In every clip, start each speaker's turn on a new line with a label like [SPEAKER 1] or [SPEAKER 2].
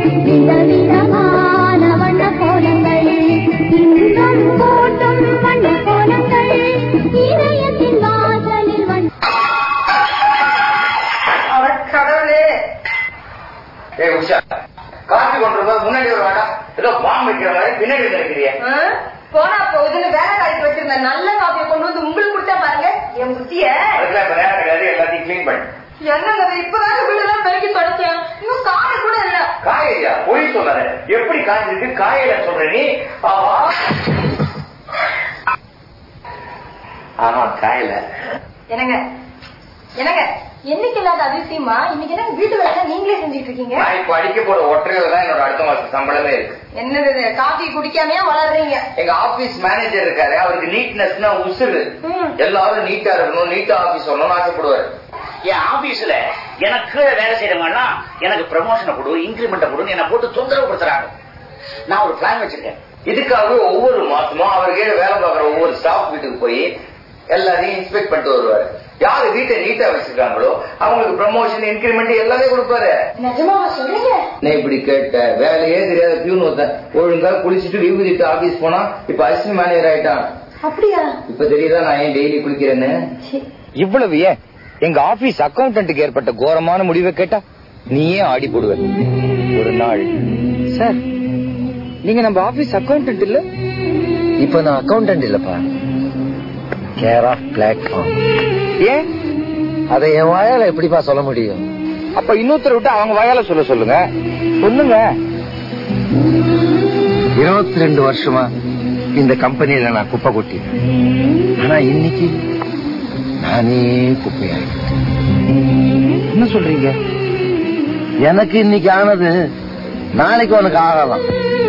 [SPEAKER 1] விதவிதமான வண்ண கோலங்கள் இன்பம் கூட்டும் வண்ண கோலங்கள் இதயத்தின் வாசலில் வண்ண
[SPEAKER 2] கடவுளே
[SPEAKER 3] ஏய் உஷா காஃபி கொண்டு போது முன்னாடி வர வேண்டாம் ஏதோ பாம்பு வைக்கிற மாதிரி பின்னாடி இருக்கிறிய
[SPEAKER 2] போனா போகுதுன்னு வேலை காய்ச்சி வச்சிருந்தேன் நல்ல காஃபியை கொண்டு வந்து உங்களுக்கு கொடுத்தா பாருங்க என் புத்திய
[SPEAKER 3] அதுக்குலாம் இப்ப நேரம் கிடையாது எல்லாத்தையும் கிளீன் பண்ணு
[SPEAKER 2] என்னங்க இது இப்பதான் வீடெல்லாம் பெருக்கி தொடச்சேன் இன்னும் காய கூட இல்ல
[SPEAKER 3] காயலையா பொய் சொல்லாத எப்படி காய்ச்சிருக்கு காயல சொல்ற நீ ஆமா ஆமா காயல
[SPEAKER 2] என்னங்க என்னங்க என்னைக்கு இல்லாத அதிசயமா இன்னைக்கு என்ன வீட்டு வேலை நீங்களே செஞ்சுட்டு இருக்கீங்க
[SPEAKER 3] நான் இப்ப அடிக்க போற ஒற்றையில தான் என்னோட அடுத்த மாசம் சம்பளமே இருக்கு
[SPEAKER 2] என்னது இது காஃபி குடிக்காமையா வளர்றீங்க
[SPEAKER 3] எங்க ஆபீஸ் மேனேஜர் இருக்காரு அவருக்கு நீட்னஸ்னா உசுறு
[SPEAKER 2] ம்.
[SPEAKER 3] எல்லாரும் நீட்டா இருக்கணும் நீட்டா ஆபீஸ் வரணும்னு ஆசைப்படுவாரு
[SPEAKER 4] என் ஆபீஸ்ல எனக்கு கீழே வேலை செய்யறவங்கன்னா எனக்கு ப்ரமோஷனை கொடு இன்கிரிமெண்ட்டை கொடுன்னு என்ன போட்டு தொந்தரவு படுத்துறாங்க நான் ஒரு பிளான் வச்சிருக்கேன்
[SPEAKER 3] இதுக்காகவே ஒவ்வொரு மாசமும் அவர் கீழே வேலை பார்க்குற ஒவ்வொரு ஸ்டாஃப் வீட்டுக்கு போய் எல்லாரையும் இன்ஸ்பெக்ட் பண்ணிட்டு வருவாரு யாரு வீட்டை நீட்டா வச்சிருக்காங்களோ அவங்களுக்கு ப்ரமோஷன் இன்கிரிமெண்ட் எல்லாமே கொடுப்பாரு
[SPEAKER 2] நிஜமாவா சொல்றீங்க
[SPEAKER 3] நான் இப்படி கேட்ட வேலையே தெரியாத பியூன் ஒருத்தன் ஒழுங்கா குளிச்சுட்டு லீவ் திட்டு ஆபீஸ் போனா இப்ப அசிஸ்டன்ட் மேனேஜர் ஆயிட்டான்
[SPEAKER 2] அப்படியா
[SPEAKER 3] இப்ப தெரியுதா நான் ஏன் டெய்லி குளிக்கிறேன்னு இவ்வளவு ஏன் எங்க ஆபீஸ் அக்கௌண்டன்ட்டுக்கு ஏற்பட்ட கோரமான முடிவை கேட்டா நீயே ஆடி போடுவ ஒரு நாள் சார் நீங்க நம்ம ஆபீஸ் அக்கௌண்டன்ட் இல்ல இப்ப நான் அக்கௌண்டன்ட் இல்லப்பா கேர் ஆஃப் பிளாட்ஃபார்ம் ஏன் அதை என் வாயால எப்படிப்பா சொல்ல முடியும் அப்ப இன்னொருத்தர் விட்டு அவங்க வாயால சொல்ல சொல்லுங்க சொல்லுங்க இருபத்தி ரெண்டு வருஷமா இந்த கம்பெனியில நான் குப்பை கொட்டினேன் ஆனா இன்னைக்கு நானே குப்பையாயிட்டேன் என்ன சொல்றீங்க எனக்கு இன்னைக்கு ஆனது நாளைக்கு உனக்கு ஆகலாம்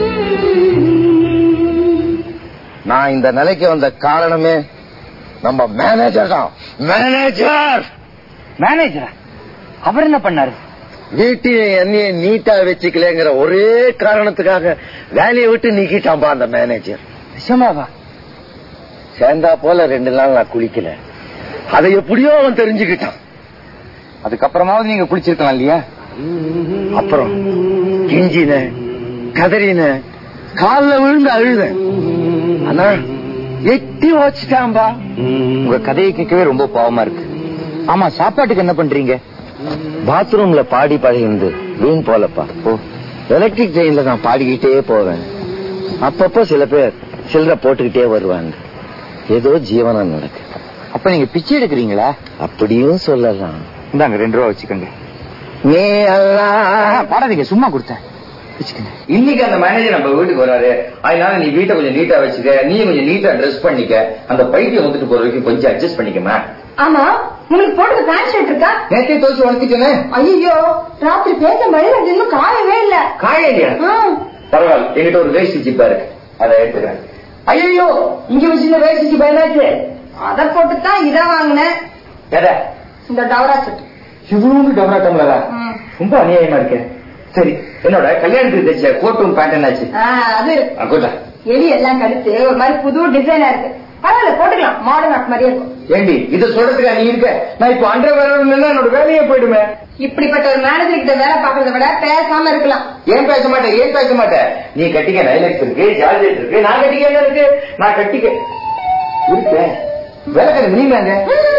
[SPEAKER 3] நான் இந்த நிலைக்கு வந்த காரணமே நம்ம மேனேஜர் தான் மேனேஜர்
[SPEAKER 4] மேனேஜரா அவர் என்ன பண்ணாரு
[SPEAKER 3] வீட்டையும் என்னைய நீட்டா வச்சுக்கலங்கிற ஒரே காரணத்துக்காக வேலையை விட்டு நீக்கிட்டான்பா அந்த மேனேஜர்
[SPEAKER 4] நிஜமாவா
[SPEAKER 3] சேர்ந்தா போல ரெண்டு நாள் நான் குளிக்கல அதை எப்படியோ அவன் தெரிஞ்சுக்கிட்டான்
[SPEAKER 4] அதுக்கப்புறமாவது நீங்க குளிச்சிருக்கலாம் இல்லையா
[SPEAKER 3] அப்புறம் கிஞ்சின கதறின கால்ல விழுந்து அழுத ஆனா எட்டி வச்சுட்டான்பா
[SPEAKER 4] உங்க கதையை கேட்கவே ரொம்ப பாவமா இருக்கு ஆமா சாப்பாட்டுக்கு என்ன பண்றீங்க
[SPEAKER 3] பாத்ரூம்ல பாடி பழகிருந்து வீண் போலப்பா ஓ எலக்ட்ரிக் ட்ரெயின்ல நான் பாடிக்கிட்டே போவேன் அப்பப்போ சில பேர் சில்லற போட்டுக்கிட்டே வருவாங்க ஏதோ ஜீவனம் நடக்கு
[SPEAKER 4] அப்ப நீங்க பிச்சை எடுக்கிறீங்களா
[SPEAKER 3] அப்படியும் சொல்லலாம்
[SPEAKER 4] இந்தாங்க ரெண்டு ரூபா வச்சுக்கோங்க
[SPEAKER 3] நீ எல்லாம்
[SPEAKER 4] பாடாதீங்க சும்மா கொடுத்தேன் வச்சுக்கோங்க
[SPEAKER 3] இன்னைக்கு அந்த மேனேஜர் நம்ம வீட்டுக்கு வராரு அதனால நீ வீட்டை கொஞ்சம் நீட்டா வச்சுக்க நீ கொஞ்சம் நீட்டா ட்ரெஸ் பண்ணிக்க அந்த பைத்தியம் வந்துட்டு போற வரைக்கும் கொஞ்சம் அட்ஜஸ்ட் பண்ணிக்கமா
[SPEAKER 2] ஆமா உங்களுக்கு போட்டது பேண்ட் ஷர்ட் இருக்கா
[SPEAKER 3] நேத்தே தோச்சு உனக்கிட்டேனே
[SPEAKER 2] ஐயோ ராத்திரி பேச மழையில அது இன்னும் காயவே இல்ல
[SPEAKER 3] காய இல்லையா
[SPEAKER 2] ம்.
[SPEAKER 3] பரவாயில்ல என்கிட்ட ஒரு வேஸ்ட் ஜிப்பா இருக்கு அதை எடுத்துக்கிறேன் ஐயோ இங்க வச்சிருந்த வேஸ்ட் ஜிப்பா என்னாச்சு
[SPEAKER 2] அத போட்டுதான் இத வாங்கினேன்
[SPEAKER 3] எதை
[SPEAKER 2] இந்த டவரா செட்
[SPEAKER 3] இவ்வளவு டபரா டம்ளரா ரொம்ப அநியாயமா இருக்கேன் சரி என்னோட கல்யாணத்துக்கு தைச்ச கோட்டும் பேண்ட் என்னாச்சு
[SPEAKER 2] அது
[SPEAKER 3] கொண்டா
[SPEAKER 2] எலி எல்லாம் கடுத்து ஒரு மாதிரி புது டிசைனா இருக்கு பரவாயில்ல போட்டுக்கலாம் மாடர்ன் ஆர்ட் மாதிரியே இருக்கும்
[SPEAKER 3] ஏண்டி இதை சொல்றதுக்கா நீ இருக்க நான் இப்ப அண்டர் வேலை என்னோட வேலையே போயிடுமே
[SPEAKER 2] இப்படிப்பட்ட ஒரு மேனேஜர் கிட்ட வேலை பாக்குறத விட பேசாம இருக்கலாம்
[SPEAKER 3] ஏன் பேச மாட்டேன் ஏன் பேச மாட்டேன் நீ கட்டிக்க நைலக்ஸ் இருக்கு ஜார்ஜெட் இருக்கு நான் கட்டிக்க என்ன இருக்கு நான் கட்டிக்க இருக்கேன் வேலைக்கார நீங்க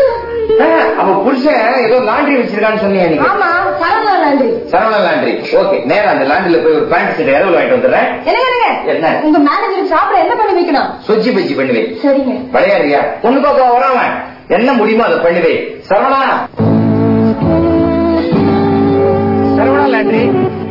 [SPEAKER 3] அவ புருஷன் ஏதோ லாண்ட்ரி வச்சிருக்கான்னு சொன்னீங்க நீங்க
[SPEAKER 2] ஆமா சரவணா நன்றி
[SPEAKER 3] சரவண லாண்ட்ரி ஓகே நேரா அந்த லாண்ட்ரில போய் ஒரு பேண்ட் செட் இரவு வாங்கிட்டு வந்துடுறேன்
[SPEAKER 2] என்னங்க என்னங்க?
[SPEAKER 3] என்ன?
[SPEAKER 2] உங்க மேனேஜருக்கு சாப்பிட என்ன பண்ணி வைக்கணும்
[SPEAKER 3] சொச்சி பச்சி பண்ணுவேன்
[SPEAKER 2] சரிங்க
[SPEAKER 3] விளையாடுறியா பொண்ணு பார்க்க வராம என்ன முடியுமோ அதை பண்ணுவே சரவணா சரவணா லாண்ட்ரி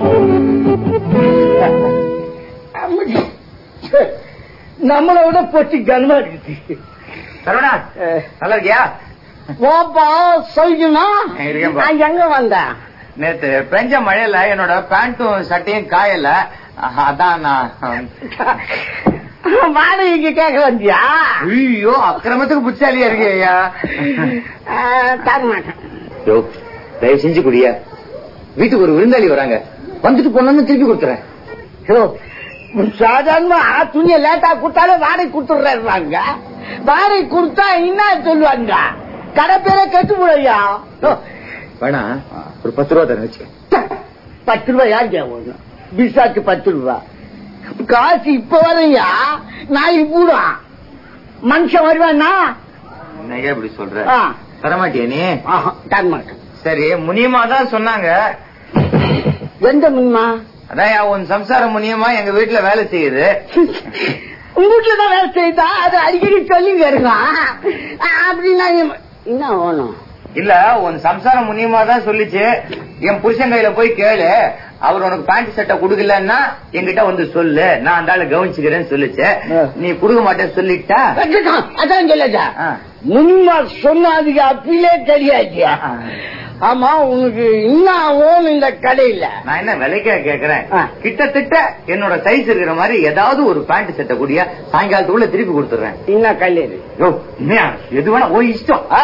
[SPEAKER 5] நம்மளை விட பொட்டி கனமா இருக்குது
[SPEAKER 3] சரவணா நல்லா இருக்கியா
[SPEAKER 5] ஓப்பா சொல்லுனா
[SPEAKER 3] இருக்கேன்பா.
[SPEAKER 5] நான் எங்க வந்தேன்
[SPEAKER 3] நேத்து பெஞ்ச மழையில என்னோட பேண்ட்டும் சட்டையும் காயல அதான் நான்
[SPEAKER 5] வாடகைக்கு கேட்க வந்தியா
[SPEAKER 3] ஐயோ அக்கிரமத்துக்கு புத்தாலியா இருக்கு ஐயா
[SPEAKER 5] ஆ, தர மாட்டேன்
[SPEAKER 3] யோ தயவு செஞ்சு குடியா வீட்டுக்கு ஒரு விருந்தாளி வராங்க வந்துட்டு போனோம்னு திருப்பி கொடுத்துறேன்
[SPEAKER 5] ஹலோ சாதாரணமா துணியை லேட்டா கொடுத்தாலும் வாடகை கொடுத்துடுறாங்க வாடகை கொடுத்தா என்ன சொல்லுவாங்க கடை பேரை கெட்டு போடையா
[SPEAKER 3] வேணா ஒரு பத்து ரூபா தரேன் வச்சுக்க
[SPEAKER 5] பத்து ரூபாய் யார் கேட்கணும் பிசாக்கு பத்து ரூபா காசு இப்ப வரையா நாளைக்கு பூரா மனுஷன் வருவானா
[SPEAKER 3] என்னையா இப்படி சொல்ற
[SPEAKER 5] ஆ.
[SPEAKER 3] தரமாட்டியா நீ
[SPEAKER 5] ஆஹா, தர மாட்டேன்
[SPEAKER 3] சரி முனியமா தான் சொன்னாங்க
[SPEAKER 5] எந்த முன்மா
[SPEAKER 3] அதான் உன் சம்சார முனியமா எங்க வீட்டுல வேலை செய்யுது
[SPEAKER 5] உங்க வீட்டுல தான் வேலை செய்தா அது அடிக்கடி சொல்லிங்க இருக்கான் அப்படின்னா என்ன வேணும்
[SPEAKER 3] இல்ல உன் சம்சார முனியமா தான் சொல்லிச்சு என் புருஷன் கையில போய் கேளு அவர் உனக்கு பேண்ட் சட்டை குடுக்கலன்னா என்கிட்ட வந்து சொல்லு நான் அந்த ஆளு கவனிச்சுக்கிறேன்னு சொல்லுச்சு
[SPEAKER 5] ஆ.
[SPEAKER 3] நீ குடுக்க மாட்டேன்னு சொல்லிட்டா
[SPEAKER 5] கட்டுக்கான், அதான் சொல்லதா
[SPEAKER 3] ஆ.
[SPEAKER 5] முன்மா சொன்னாதுக்கு அப்பிலே தெரியாது
[SPEAKER 3] ஆ.
[SPEAKER 5] ஆமா உனக்கு என்ன ஆகும் இந்த கடையில
[SPEAKER 3] நான் என்ன விலைக்கா கேக்குறேன்
[SPEAKER 5] ஆ.
[SPEAKER 3] கிட்டத்தட்ட என்னோட சைஸ் இருக்கிற மாதிரி ஏதாவது ஒரு பேண்ட் சட்டை கூடிய சாயங்காலத்துக்குள்ள திருப்பி கொடுத்துறேன்
[SPEAKER 5] என்ன கல்லூரி
[SPEAKER 3] யோ, உண்மையா? எது வேணா ஓ இஷ்டம்
[SPEAKER 5] ஆ?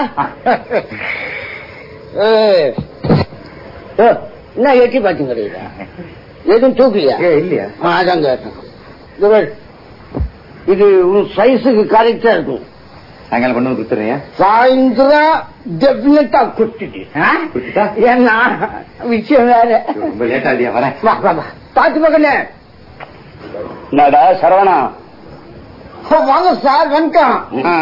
[SPEAKER 5] ஏய். ஏ, என்ன எட்டி பாத்தீங்க எதுவும் தூக்கலையா
[SPEAKER 3] ஏ, இல்லையா
[SPEAKER 5] ஆ, அதான் கேட்டேன் இது பாரு. இது உன் சைஸுக்கு கரெக்டா இருக்கும்
[SPEAKER 3] சாயங்காலம் கொண்டு வந்து கொடுத்துறேன்
[SPEAKER 5] சாயந்தரம் டெபினட்டா குட்டிட்டு
[SPEAKER 3] குடுத்துட்டா?
[SPEAKER 5] ஏன்னா விஷயம் வேற
[SPEAKER 3] ரொம்ப லேட்டா இல்லையா வரேன்
[SPEAKER 5] வா வா வா பாத்து மகனே
[SPEAKER 4] என்னடா சரவணா
[SPEAKER 5] ஓ, வாங்க சார் வந்துட்டான்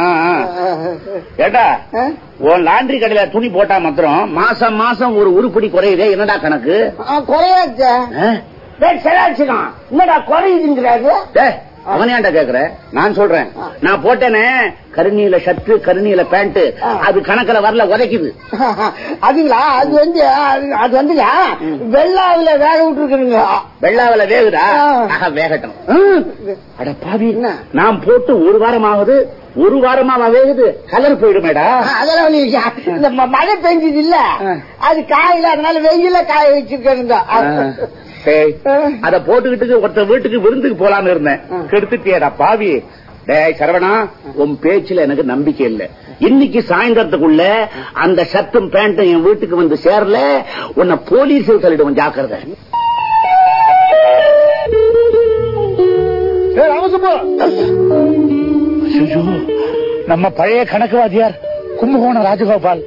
[SPEAKER 4] ஏட்டா
[SPEAKER 5] ஆ?
[SPEAKER 4] உன் லாண்டரி கடையில துணி போட்டா மாத்திரம் மாசம் மாசம் ஒரு உருப்படி குறையுதே என்னடா கணக்கு
[SPEAKER 5] ஆ, குறையாச்சே
[SPEAKER 4] ஆ?
[SPEAKER 5] டேய், சரியாச்சுக்கான் என்னடா குறையுதுங்கிறாரு
[SPEAKER 4] டேய், அவன் ஏன்டா கேக்குற நான் சொல்றேன் நான் போட்டேனே கருநீல ஷர்ட் கருநீல பேண்ட்
[SPEAKER 5] ஆ.
[SPEAKER 4] அது கணக்குல வரல உதைக்குது
[SPEAKER 5] அதுங்களா அது வந்து அது- அது வந்துங்க வெள்ளாவில வேக விட்டுருக்குறீங்க
[SPEAKER 4] வெள்ளாவில வேகுதா
[SPEAKER 5] ஆ.
[SPEAKER 4] ஆஹா, வேகட்டும் ம். அட பாவி நான் போட்டு ஒரு வாரம் ஆகுது ஒரு வாரமாவா வேகுது கலர் போயிடுமேடா
[SPEAKER 5] அதெல்லாம் ஒண்ணும் இல்லையா. இந்த ம- மழை பெஞ்சது இல்ல
[SPEAKER 4] ஆ.
[SPEAKER 5] அது காயில அதனால வெயில காய வச்சிருக்கேங்க
[SPEAKER 4] டேய், அத போட்டுக்கிட்டு ஒருத்தர் வீட்டுக்கு விருந்துக்கு போலான்னு இருந்தேன்
[SPEAKER 5] ஆ.
[SPEAKER 4] கெடுத்துட்டியடா பாவி டேய் சரவணா உன் பேச்சுல எனக்கு நம்பிக்கை இல்ல இன்னைக்கு சாயந்தரத்துக்குள்ள அந்த ஷர்ட்டும் பேண்ட்டும் என் வீட்டுக்கு வந்து சேரல உன்னை போலீஸ் சொல்லிடுவோம் ஜாக்கிரதை ஐயோ, நம்ம பழைய கணக்குவாதியார் கும்பகோணம் ராஜகோபால்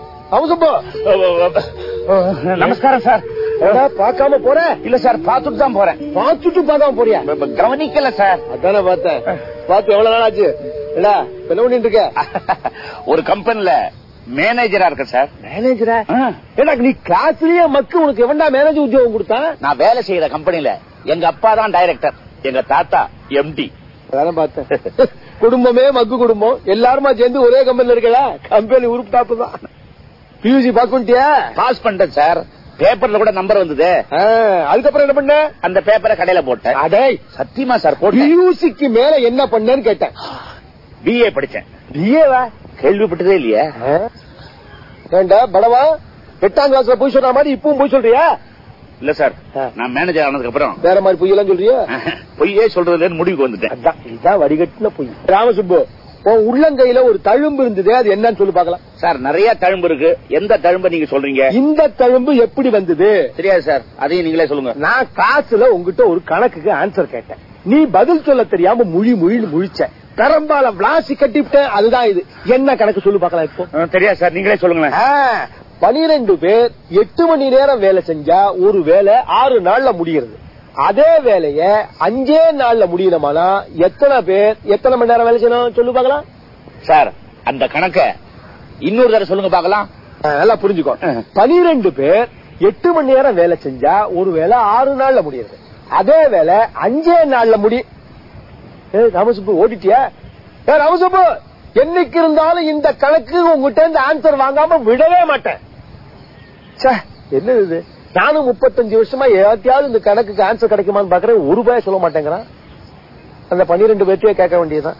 [SPEAKER 4] நமஸ்காரம் சார்
[SPEAKER 5] பாக்காம போற
[SPEAKER 4] இல்ல சார் பாத்துட்டு தான் போறேன்
[SPEAKER 5] பாத்துட்டு பார்க்காம போறியா
[SPEAKER 4] கவனிக்கல சார்
[SPEAKER 5] அதானே பார்த்தேன் பார்த்து எவ்வளவு நாள் ஆச்சு இல்ல என்ன பண்ணிட்டு இருக்க
[SPEAKER 4] ஒரு கம்பெனில மேனேஜரா இருக்க சார்
[SPEAKER 5] மேனேஜரா எனக்கு நீ கிளாஸ்லயே மக்கு உனக்கு எவன்டா மேனேஜர் உத்தியோகம் கொடுத்தான்
[SPEAKER 4] நான் வேலை செய்யற கம்பெனில எங்க அப்பா தான் டைரக்டர் எங்க தாத்தா எம்டி
[SPEAKER 5] அதானே பார்த்தேன் குடும்பமே மக்கு குடும்பம் எல்லாருமா சேர்ந்து ஒரே கம்பெனில இருக்கல கம்பெனி உருப்பு டாப்பு தான் பியூசி பாக்குட்டியா
[SPEAKER 4] பாஸ் பண்ணிட்டேன் சார் பேப்பர்ல கூட நம்பர் வந்தது
[SPEAKER 5] அதுக்கப்புறம் என்ன பண்ண
[SPEAKER 4] அந்த பேப்பரை கடையில போட்டேன்
[SPEAKER 5] அடே
[SPEAKER 4] சத்தியமா சார் போட்டேன்
[SPEAKER 5] பியூசிக்கு மேல என்ன பண்ணேன்னு கேட்டேன்
[SPEAKER 4] பிஏ படிச்சேன்
[SPEAKER 5] நீயேவா
[SPEAKER 4] கேள்விப்பட்டதே இல்லையா
[SPEAKER 5] ஏண்டா படவா எட்டாம் கிளாஸ்ல போய் சொல்ற மாதிரி இப்பவும் போய் சொல்றியா
[SPEAKER 4] இல்ல சார்
[SPEAKER 5] ஆ.
[SPEAKER 4] நான் மேனேஜர் ஆனதுக்கு அப்புறம்
[SPEAKER 5] வேற மாதிரி பொய்யெல்லாம் சொல்றியா
[SPEAKER 4] பொய்யே சொல்றதுன்னு முடிவுக்கு வந்துட்டேன்
[SPEAKER 5] அதான் இதுதான் வடிகட்டின பொய் ராமசுப்பு உன் உள்ளங்கையில ஒரு தழும்பு இருந்தது அது என்னன்னு சொல்லி பார்க்கலாம்
[SPEAKER 4] சார் நிறைய தழும்பு இருக்கு எந்த தழும்பை நீங்க சொல்றீங்க
[SPEAKER 5] இந்த தழும்பு எப்படி வந்தது
[SPEAKER 4] தெரியாது சார் அதையும் நீங்களே சொல்லுங்க
[SPEAKER 5] நான் காசுல உங்ககிட்ட ஒரு கணக்குக்கு ஆன்சர் கேட்டேன் நீ பதில் சொல்ல தெரியாம முழி முழின்னு முழிச்ச பெரும்பாலும் விளாசி கட்டிவிட்டேன் அதுதான் இது என்ன கணக்கு சொல்லி பார்க்கலாம் இப்போ
[SPEAKER 4] ஆ, தெரியாது சார் நீங்களே சொல்லுங்களேன்
[SPEAKER 5] பனிரெண்டு பேர் எட்டு மணி நேரம் வேலை செஞ்சா ஒரு வேலை ஆறு நாள்ல முடிகிறது அதே வேலைய அஞ்சே நாள்ல முடியணுமானா எத்தனை பேர் எத்தனை மணி நேரம் வேலை செய்யணும் சொல்லு பார்க்கலாம்
[SPEAKER 4] சார் அந்த கணக்க இன்னொரு தடவை சொல்லுங்க பாக்கலாம்
[SPEAKER 5] ஆ, நல்லா புரிஞ்சுக்கோ பனிரெண்டு பேர் எட்டு மணி நேரம் வேலை செஞ்சா ஒரு வேலை ஆறு நாள்ல முடியுது அதே வேலை அஞ்சே நாள்ல முடி ஏ ராமசுப்பு ஓடிட்டியா ஏ ராமசுப்பு என்னைக்கு இருந்தாலும் இந்த கணக்கு உங்ககிட்ட இருந்து ஆன்சர் வாங்காம விடவே மாட்டேன் ச்சே, என்னது இது நானும் முப்பத்தஞ்சு வருஷமா ஏதாத்தியாவது இந்த கணக்குக்கு ஆன்சர் கிடைக்குமான்னு பாக்குறேன் ஒரு ரூபாய் சொல்ல மாட்டேங்கிறான் அந்த பன்னிரெண்டு பேர்த்தையே கேட்க வேண்டியதுதான்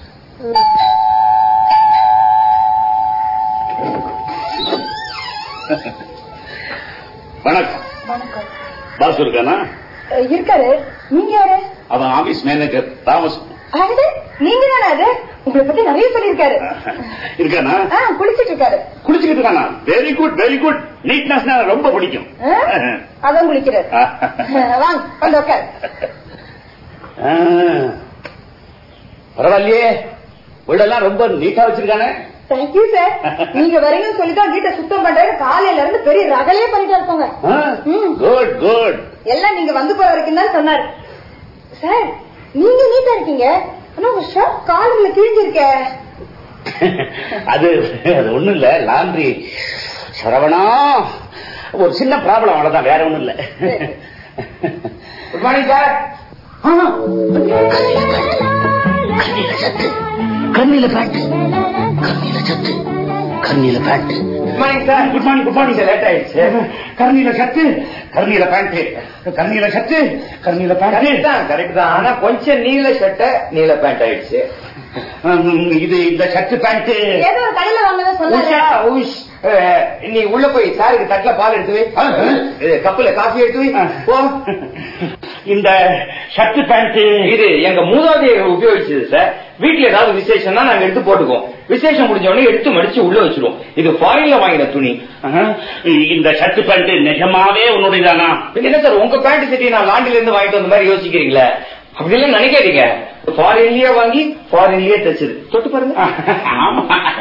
[SPEAKER 4] வணக்கம்
[SPEAKER 2] வணக்கம்
[SPEAKER 4] பாஸ் இருக்கானா
[SPEAKER 2] அஹ் இருக்காரு நீங்க யாரு
[SPEAKER 4] அவன் ஆபீஸ் மேனேஜர் தாமஸ்
[SPEAKER 2] அது நீங்க தானே அது உங்களை பத்தி நிறைய சொல்லியிருக்காரு
[SPEAKER 4] இருக்கானா
[SPEAKER 2] ஆ, குளிச்சிட்டு இருக்காரு
[SPEAKER 4] குளிச்சுக்கிட்டு இருக்கானா very good very good neatness ரொம்ப பிடிக்கும்
[SPEAKER 2] ஆ? அதான் குளிக்கிறாரு அஹ் வாங்க வந்து உட்காரு
[SPEAKER 4] ஆ. பரவாயில்லையே வீடெல்லாம் ரொம்ப நீட்டா வச்சிருக்கானே
[SPEAKER 2] தேங்க்யூ சார் நீங்க வரீங்கன்னு சொல்லிதான் வீட்டை சுத்தம் பண்றேன்னு காலையில இருந்து பெரிய ரகலே பண்ணிட்டு இருக்கோங்க ம்.
[SPEAKER 4] குட் குட்
[SPEAKER 2] எல்லாம் நீங்க வந்து போற வரைக்கும் தான் சொன்னாரு சார் நீங்க நீட்டா இருக்கீங்க ஆனா உங்க ஷர்ட் காலுல கிழிஞ்சிருக்க
[SPEAKER 4] அது அது ஒண்ணும் இல்ல லாண்ட்ரி சரவணா ஒரு சின்ன ப்ராப்ளம் அவ்வளவுதான் வேற ஒண்ணும் இல்ல
[SPEAKER 3] குட் மார்னிங் சார்
[SPEAKER 4] கண்ணில சத்து கண்ணில பேண்ட் கண்ணில சத்து கண்ணில pant
[SPEAKER 3] good morning sir
[SPEAKER 4] good morning good morning late ஆயிடுச்சு கர்ணில சத்து கர்ணில பேண்ட் கர்ணில சத்து கர்ணில
[SPEAKER 3] கரெக்ட்
[SPEAKER 4] பேண்ட்
[SPEAKER 3] தான் கரெக்ட் தான் ஆனா கொஞ்சம் நீல சட்டை நீல பேண்ட் ஆயிடுச்சு
[SPEAKER 4] இது இந்த சத்து பேண்ட்
[SPEAKER 2] ஏதோ ஒரு கடையில வாங்கதான் சொன்னாரு
[SPEAKER 3] உஷா உஷ் அஹ், நீ உள்ள போய் சாருக்கு தட்டுல பால் எடுத்து வை
[SPEAKER 4] ஆ, ஆ.
[SPEAKER 3] இது கப்புல காஃபி எடுத்து வை போ
[SPEAKER 4] இந்த சத்து பேண்ட்
[SPEAKER 3] இது எங்க மூதாதையர் உபயோகிச்சது சார் வீட்டுல ஏதாவது விசேஷம்னா நாங்க எடுத்து போட்டுக்குவோம் விசேஷம் முடிஞ்ச உடனே எடுத்து மடிச்சு உள்ள வச்சிருவோம் இது ஃபாரின்ல வாங்கின துணி
[SPEAKER 4] இந்த சத்து பேண்ட் நிஜமாவே உன்னுடையதானா
[SPEAKER 3] பின்ன என்ன சார் உங்க பேண்ட் சட்டி நான் லாண்டில இருந்து வாங்கிட்டு வந்த மாதிரி யோசிக்கிறீங்களா அப்படி எல்லாம் நினைக்காதீங்க ஃபாரின்லயே வாங்கி ஃபாரின்லயே தச்சது தொட்டு பாருங்க
[SPEAKER 4] ஆமா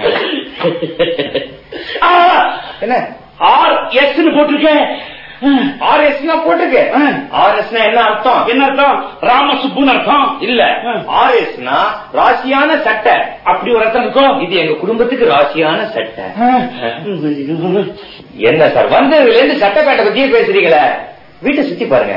[SPEAKER 3] என்ன
[SPEAKER 4] ஆர் எஸ் போட்டிருக்கேன்
[SPEAKER 3] ஆர்எஸ்னா போட்டிருக்கு ஆர்எஸ்னா என்ன அர்த்தம்
[SPEAKER 4] என்ன அர்த்தம் ராமசுப்புன்னு அர்த்தம்
[SPEAKER 3] இல்ல ஆர்எஸ்னா ராசியான சட்டை
[SPEAKER 4] அப்படி ஒரு அர்த்தம் இருக்கும்
[SPEAKER 3] இது எங்க குடும்பத்துக்கு ராசியான சட்டை என்ன சார் வந்ததுல இருந்து சட்டை பேட்டை பத்தியே பேசுறீங்களே வீட்டை சுத்தி பாருங்க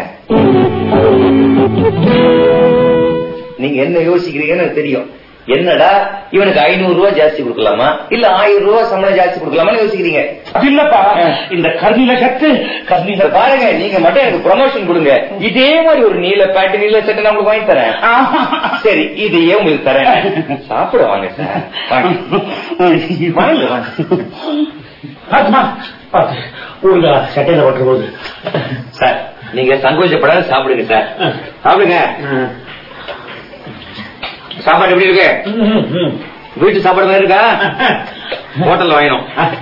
[SPEAKER 3] நீங்க என்ன யோசிக்கிறீங்கன்னு எனக்கு தெரியும் என்னடா இவனுக்கு ஐநூறு ரூபாய் ஜாஸ்தி கொடுக்கலாமா இல்ல ஆயிரம் ரூபாய் சம்பளம் ஜாஸ்தி கொடுக்கலாமான்னு யோசிக்கிறீங்க
[SPEAKER 4] அது இல்லப்பா இந்த கர்ணில சத்து கர்ணில
[SPEAKER 3] இத பாருங்க நீங்க மட்டும் எனக்கு ப்ரொமோஷன் கொடுங்க இதே மாதிரி ஒரு நீல பேண்ட் நீல சட்டை நான் உங்களுக்கு வாங்கி தரேன் சரி இதையே உங்களுக்கு தரேன் சாப்பிட வாங்க சார் வாங்க வாங்க வாங்க
[SPEAKER 4] ஆத்மா பாத்து ஒழுங்கா சட்டையில ஓட்டுற போது
[SPEAKER 3] சார் நீங்க சங்கோச்சப்படாத சாப்பிடுங்க சார் சாப்பிடுங்க சாப்பாடு எப்படி இருக்கு வீட்டு சாப்பாடு மாதிரி இருக்கா ஹோட்டல்ல வாங்கணும்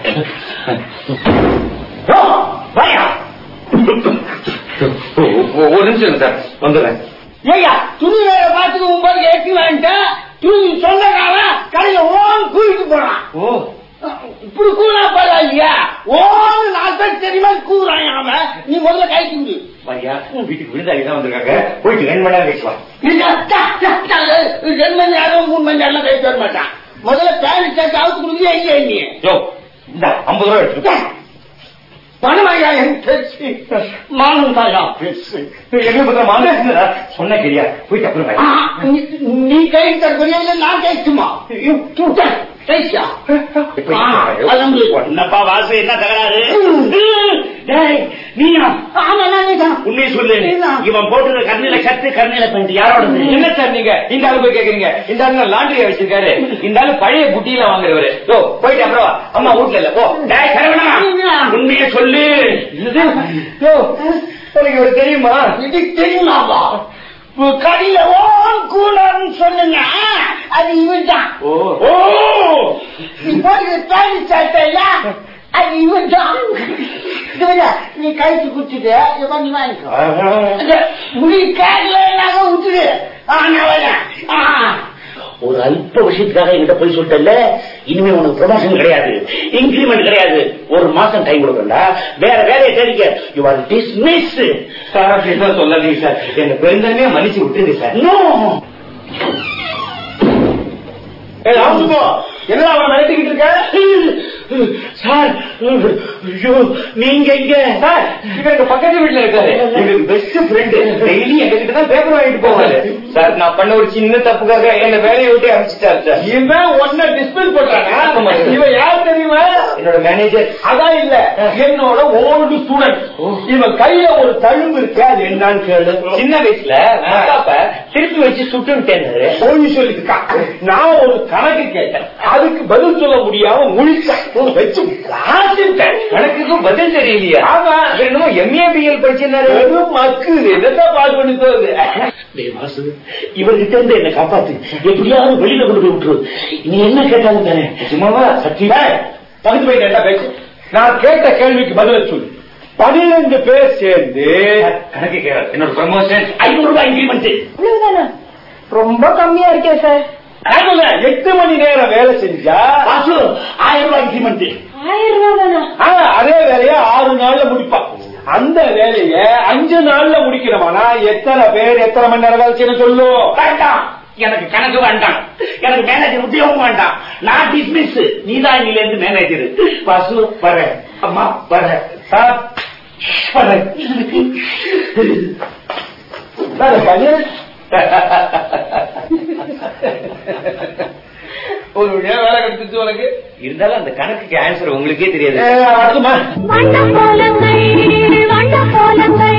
[SPEAKER 3] ஒ- ஒரு நிமிஷம் இருங்க சார் வந்துடுறேன்
[SPEAKER 5] ஏய்யா துணி வேலை பார்த்துட்டு ஒன்பது எட்டு வேண்டாம் துணி சொந்தக்கார கடையில ஓன் கூவிட்டு போறான்
[SPEAKER 3] ஓ
[SPEAKER 5] இப்படி கூறா பரவாயில்லையா ஓன் நாலு பேர் தெரியுமா கூறான் அவன் நீ முதல்ல கைக்கு விடு
[SPEAKER 3] மரியா வீட்டுக்கு விருந்தாளி தான் வந்திருக்காங்க போயிட்டு ரெண்டு மணி நேரம் பேசுவான்
[SPEAKER 5] இல்ல, டக், டக், டக், ரெண்டு மணி நேரம் மூணு மணி நேரம் கழிச்சு வர மாட்டான் முதல்ல பேண்ட் சேர்த்து அவுத்து கொடுக்குறியா இல்லையா நீ
[SPEAKER 3] யோ இந்த ஐம்பது ரூபா எடுத்துக்கோ
[SPEAKER 5] பணம் ஐயா என் பேச்சு மானம் தாயா பேசு
[SPEAKER 3] எங்க பத்திரம் மாங்க சொன்ன கேரியா போயிட்டு அப்புறம்
[SPEAKER 5] ஆ,
[SPEAKER 3] வாங்க.
[SPEAKER 5] நீ- நீ கை தரக்கூடிய இல்ல நான் கைச்சுமா கைச்சா அலம்பு
[SPEAKER 4] என்னப்பா வாசு என்ன தகராறு டேய், நீயா
[SPEAKER 5] ஆமா நான் தான்
[SPEAKER 4] உண்மையை சொல்லு
[SPEAKER 5] நீதான்.
[SPEAKER 4] இவன் போட்டுற கர்ணில சத்து கர்ணில பேண்ட் யாரோடது
[SPEAKER 3] என்ன சார் நீங்க இந்த ஆளு போய் கேக்குறீங்க இந்த ஆளு லாண்டரியா வச்சிருக்காரு இந்த ஆளு பழைய புட்டியில வாங்குறவரு யோ போயிட்டு அப்புறம் வா. அம்மா வீட்டுல இல்ல போ
[SPEAKER 4] டேய், சரவணா, உண்மையை சொல்லு
[SPEAKER 3] யோ உனக்கு இவரு தெரியுமா
[SPEAKER 5] இது தெரியுமாவா கடையில ஓன் கூலர்னு சொன்னுங்க அது இவன் தான்
[SPEAKER 3] ஓ
[SPEAKER 4] ஓ
[SPEAKER 5] நீ போட்டு பேண்ட் சட்டையா அது இவன் தான் நீ கழிச்சு குடிச்சிட்டு இவன் நீ வாங்கிக்கோ அந்த முடி கேட்கலன்னாக விட்டுடு ஆ, நான் வரேன். ஆ.
[SPEAKER 4] ஒரு அல்ப விஷயத்துக்காக என்கிட்ட போய் சொல்லிட்டல இனிமே உனக்கு ப்ரொமோஷன் கிடையாது இன்கிரிமெண்ட் கிடையாது ஒரு மாசம் டைம் கொடுக்கண்டா வேற வேலையை தெரிவிக்க யூ ஆர் டிஸ்மிஸ்
[SPEAKER 3] சார் அப்படிதான் சொல்லாதீங்க சார் என்ன பெருந்தன்மையா மன்னிச்சு விட்டுருங்க சார்
[SPEAKER 4] நோ
[SPEAKER 5] என்ன அவன் மிரட்டிக்கிட்டு இருக்க
[SPEAKER 4] சார் ஐயோ நீங்க இங்க
[SPEAKER 3] சார் இவர் எங்க பக்கத்து வீட்டுல இருக்காரு எங்களுக்கு பெஸ்ட் ஃப்ரெண்டு டெய்லி எங்க கிட்ட தான் பேப்பர் வாங்கிட்டு போவாரு சார் நான் பண்ண ஒரு சின்ன தப்புக்காக என்ன வேலையை விட்டு அனுப்பிச்சிட்டாரு சார்
[SPEAKER 5] இவன் ஒன்ன டிஸ்பிள் போட்டானா
[SPEAKER 3] ஆமா.
[SPEAKER 5] இவன் யார் தெரியுமா
[SPEAKER 3] என்னோட மேனேஜர்
[SPEAKER 5] அதான் இல்ல என்னோட ஓல்டு ஸ்டூடெண்ட் இவன் கையில ஒரு தழும்பு இருக்கு அது என்னன்னு கேளு
[SPEAKER 3] சின்ன வயசுல அக்காப்ப திருப்பி வச்சு சுட்டுட்டேன்னு
[SPEAKER 5] போய் சொல்லிருக்கான் நான் ஒரு கணக்கு கேட்டேன் அதுக்கு பதில் சொல்ல முடியாம முழிச்சேன் வச்சு காசிட்டேன்
[SPEAKER 3] கணக்குக்கும் பதில் தெரியலையா
[SPEAKER 5] ஆமா.
[SPEAKER 3] இவர் என்னமோ எம்ஏ பிஎல் படிச்சிருந்தாரு
[SPEAKER 5] வெறும் மக்கு என்னதான் பாடு பண்ணி தோது
[SPEAKER 4] டேய் வாசு இவர்கிட்ட இருந்து என்ன காப்பாத்து எப்படியாவது வெளியில கொண்டு போய் விட்டுரு நீ என்ன கேட்டாலும் தானே
[SPEAKER 3] சும்மாவா
[SPEAKER 5] சத்தியமா பக்கத்து போய் என்ன பேச்சு நான் கேட்ட கேள்விக்கு பதில சொல்லு பனிரெண்டு பேர் சேர்ந்து
[SPEAKER 3] கணக்கு கேட்கறாரு என்னோட ப்ரமோஷன்
[SPEAKER 4] ஐநூறு ரூபாய் இன்கிரிமெண்ட்
[SPEAKER 2] இவ்வளவுதானா ரொம்ப கம்மியா இருக்கே சார்
[SPEAKER 5] நான் சொல்றேன், எட்டு மணி நேரம் வேலை செஞ்சா
[SPEAKER 4] வாசு ஆயிரம் ரூபாய் இன்கிரிமெண்ட்
[SPEAKER 2] ஆயிரம் ரூபா தானா
[SPEAKER 5] ஆ, அதே வேலைய ஆறு நாள்ல முடிப்பான் அந்த வேலைய அஞ்சு நாள்ல முடிக்கணுமானா எத்தனை பேர் எத்தனை மணி நேரம் வேலை செய்யணும் சொல்லு
[SPEAKER 4] வேண்டாம் எனக்கு கணக்கு வேண்டாம் எனக்கு மேனேஜர் உத்தியோகம் வேண்டாம் நான் டிஸ்மிஸ் நீதான் இன்னில இருந்து மேனேஜர் வாசு வர அம்மா வர
[SPEAKER 5] சார்
[SPEAKER 4] வர
[SPEAKER 5] சார், பையன்
[SPEAKER 3] ஒரு வழியா வேலை கிடைச்சிச்சு உனக்கு இருந்தாலும் அந்த கணக்குக்கு ஆன்சர் உங்களுக்கே தெரியாது
[SPEAKER 5] ஏ, அடுத்துமா
[SPEAKER 1] வண்ண கோலங்கள் வண்ண கோலங்கள்